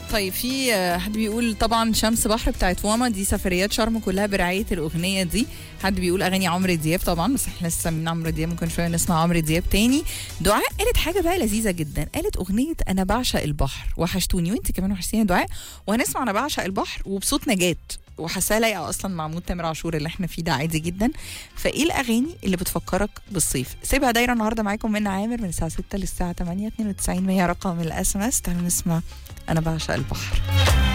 طيب في آه، حد بيقول طبعا شمس بحر بتاعت واما دي سفريات شرم كلها برعايه الاغنيه دي حد بيقول اغاني عمرو دياب طبعا بس احنا لسه من عمرو دياب ممكن شويه نسمع عمرو دياب تاني دعاء قالت حاجه بقى لذيذه جدا قالت اغنيه انا بعشق البحر وحشتوني وانت كمان وحشتيني يا دعاء وهنسمع انا بعشق البحر وبصوت نجاة وحاساها لايقه اصلا مع مود تامر عاشور اللي احنا فيه ده عادي جدا فايه الاغاني اللي بتفكرك بالصيف سيبها دايره النهارده معاكم من عامر من الساعه 6 للساعه 8 92 100 رقم الاس ام اس تعالوا نسمع انا بعشق البحر